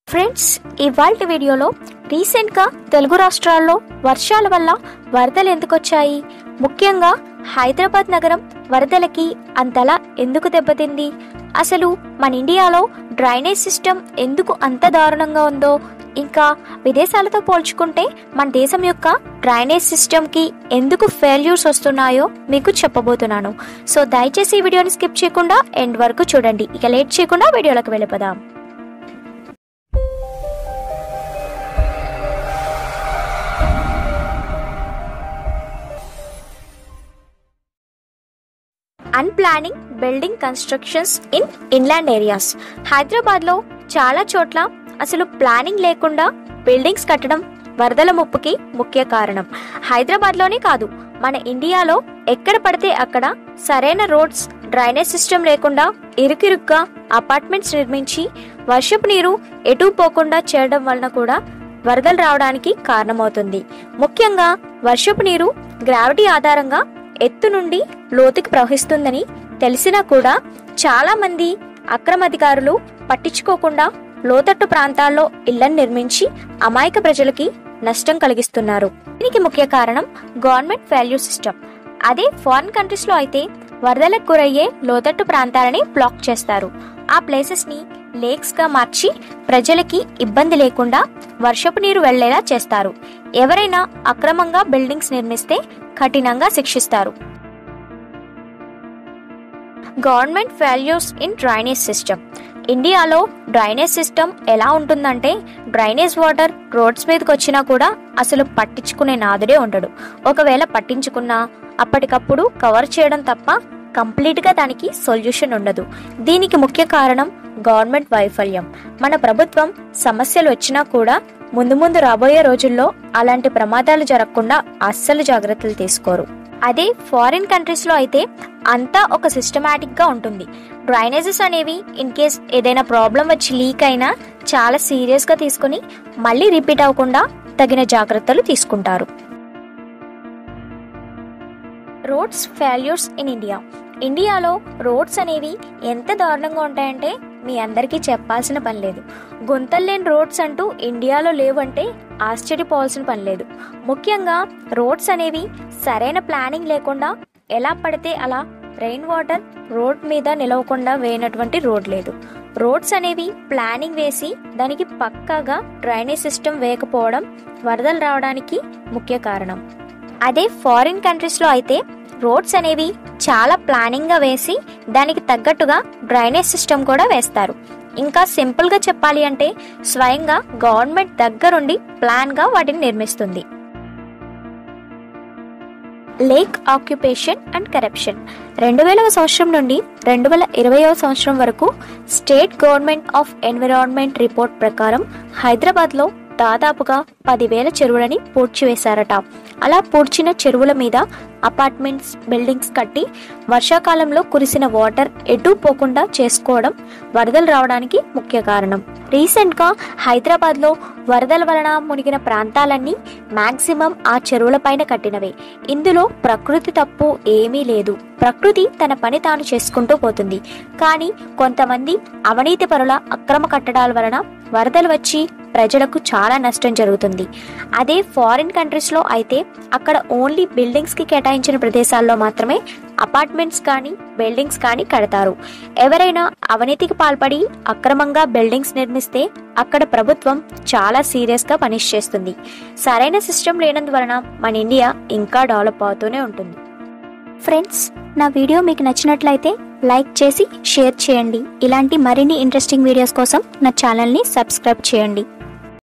friends ఇవాళ వీడియోలో రీసెంట్గా తెలుగు రాష్ట్రాల్లో వర్షాల వల్ల వరదలు ఎందుకు వచ్చాయి ముఖ్యంగా హైదరాబాద్ నగరం వరదలకి అంతలా ఎందుకు దెబ్బతింది అసలు మన ఇండియాలో డ్రైనేజ్ సిస్టమ్ ఎందుకు అంత దారుణంగా ఉందో ఇంకా విదేశాలతో పోల్చుకుంటే మన దేశం యొక్క డ్రైనేజ్ సిస్టమ్కి ఎందుకు ఫెయిల్యూర్స్ వస్తున్నాయో మీకు చెప్పబోతున్నాను సో దయచేసి ఈ వీడియోని స్కిప్ చేయకుండా ఎండ్ వరకు చూడండి ఇక లేట్ చేయకుండా వీడియోలోకి వెళ్ళిపోదాం unplanning building constructions in inland areas హైదరాబాద్లో చాలా చోట్ల అసలు ప్లానింగ్ లేకుండా బిల్డింగ్స్ కట్టడం వరదల ముప్పుకి ముఖ్య కారణం హైదరాబాద్లోనే కాదు మన ఇండియాలో ఎక్కడ పడితే అక్కడ సరైన రోడ్స్ డ్రైనేజ్ సిస్టమ్ లేకుండా ఇరుకిరుగ్గా అపార్ట్మెంట్స్ నిర్మించి వర్షపు నీరు ఎటు పోకుండా చేయడం వలన కూడా వరదలు రావడానికి కారణమవుతుంది ముఖ్యంగా వర్షపు నీరు గ్రావిటీ ఆధారంగా ఎత్తు నుండి లోతుకి ప్రవహిస్తుందని తెలిసినా కూడా చాలా మంది అక్రమాధికారులు పట్టించుకోకుండా లోతట్టు ప్రాంతాల్లో ఇళ్లను నిర్మించి అమాయక ప్రజలకి నష్టం కలిగిస్తున్నారు దీనికి ముఖ్య కారణం గవర్నమెంట్ వాల్యూ సిస్టమ్ అదే ఫారిన్ కంట్రీస్ లో అయితే వరదలకు గురయ్యే లోతట్టు ప్రాంతాలని బ్లాక్ చేస్తారు ఆ ప్లేసెస్ ని లేక్స్ గా మార్చి ప్రజలకి ఇబ్బంది లేకుండా వర్షపు నీరు వెళ్లేలా చేస్తారు ఎవరైనా అక్రమంగా బిల్డింగ్స్ నిర్మిస్తే కఠినంగా శిక్షిస్తారు government values in drainage system ఇండియాలో డ్రైనేజ్ సిస్టమ్ ఎలా ఉంటుందంటే డ్రైనేజ్ వాటర్ రోడ్స్ మీదకి వచ్చినా కూడా అసలు పట్టించుకునే నాదుడే ఉండడు ఒకవేళ పట్టించుకున్నా అప్పటికప్పుడు కవర్ చేయడం తప్ప కంప్లీట్గా దానికి సొల్యూషన్ ఉండదు దీనికి ముఖ్య కారణం గవర్నమెంట్ వైఫల్యం మన ప్రభుత్వం సమస్యలు వచ్చినా కూడా ముందు ముందు రాబోయే రోజుల్లో అలాంటి ప్రమాదాలు జరగకుండా అస్సలు జాగ్రత్తలు తీసుకోరు అదే ఫారిన్ కంట్రీస్లో అయితే అంతా ఒక సిస్టమేటిక్గా ఉంటుంది డ్రైనేజెస్ అనేవి ఇన్ కేస్ ఏదైనా ప్రాబ్లం వచ్చి లీక్ అయినా చాలా సీరియస్గా తీసుకుని మళ్ళీ రిపీట్ అవ్వకుండా తగిన జాగ్రత్తలు తీసుకుంటారు రోడ్స్ ఫెయిల్యూర్స్ ఇన్ ఇండియా ఇండియాలో రోడ్స్ అనేవి ఎంత దారుణంగా ఉంటాయంటే మీ అందరికీ చెప్పాల్సిన పని లేదు గుంతల్లేని రోడ్స్ అంటూ ఇండియాలో లేవంటే ఆశ్చర్యపోవాల్సిన పని లేదు ముఖ్యంగా రోడ్స్ అనేవి సరైన ప్లానింగ్ లేకుండా ఎలా పడితే అలా రెయిన్ వాటర్ రోడ్ మీద నిలవకుండా వేయనటువంటి రోడ్ లేదు రోడ్స్ అనేవి ప్లానింగ్ వేసి దానికి పక్కాగా డ్రైనేజ్ సిస్టమ్ వేయకపోవడం వరదలు రావడానికి ముఖ్య కారణం అదే ఫారిన్ కంట్రీస్లో అయితే రోడ్స్ అనేవి చాలా ప్లానింగ్గా వేసి దానికి తగ్గట్టుగా డ్రైనేజ్ సిస్టమ్ కూడా వేస్తారు ఇంకా సింపుల్గా చెప్పాలి అంటే స్వయంగా గవర్నమెంట్ దగ్గరుండి ప్లాన్గా వాటిని నిర్మిస్తుంది లేక్ ఆక్యుపేషన్ అండ్ కరప్షన్ రెండు వేలవ సంవత్సరం నుండి రెండు వేల ఇరవైవ సంవత్సరం వరకు state government of environment report ప్రకారం హైదరాబాద్లో దాదాపుగా పదివేల చెరువులని పూడ్చివేశారట అలా పూడ్చిన చెరువుల మీద అపార్ట్మెంట్స్ బిల్డింగ్స్ కట్టి వర్షాకాలంలో కురిసిన వాటర్ ఎటు పోకుండా చేసుకోవడం వరదలు రావడానికి ముఖ్య కారణం రీసెంట్గా హైదరాబాద్లో వరదల వలన మునిగిన ప్రాంతాలన్నీ మాక్సిమం ఆ చెరువులపైన కట్టినవే ఇందులో ప్రకృతి తప్పు ఏమీ లేదు ప్రకృతి తన పని తాను చేసుకుంటూ పోతుంది కానీ కొంతమంది అవినీతి పరుల అక్రమ కట్టడాల వలన వరదలు వచ్చి ప్రజలకు చాలా నష్టం జరుగుతుంది అదే ఫారిన్ కంట్రీస్లో అయితే అక్కడ ఓన్లీ బిల్డింగ్స్కి కేటాయించిన ప్రదేశాల్లో మాత్రమే అపార్ట్మెంట్స్ కానీ బిల్డింగ్స్ కానీ కడతారు ఎవరైనా అవినీతికి పాల్పడి అక్రమంగా బిల్డింగ్స్ నిర్మిస్తే అక్కడ ప్రభుత్వం చాలా సీరియస్గా పనిష్ చేస్తుంది సరైన సిస్టమ్ లేనందువలన మన ఇండియా ఇంకా డెవలప్ అవుతూనే ఉంటుంది ఫ్రెండ్స్ నా వీడియో మీకు నచ్చినట్లయితే లైక్ చేసి షేర్ చేయండి ఇలాంటి మరిన్ని ఇంట్రెస్టింగ్ వీడియోస్ కోసం నా ఛానల్ని సబ్స్క్రైబ్ చేయండి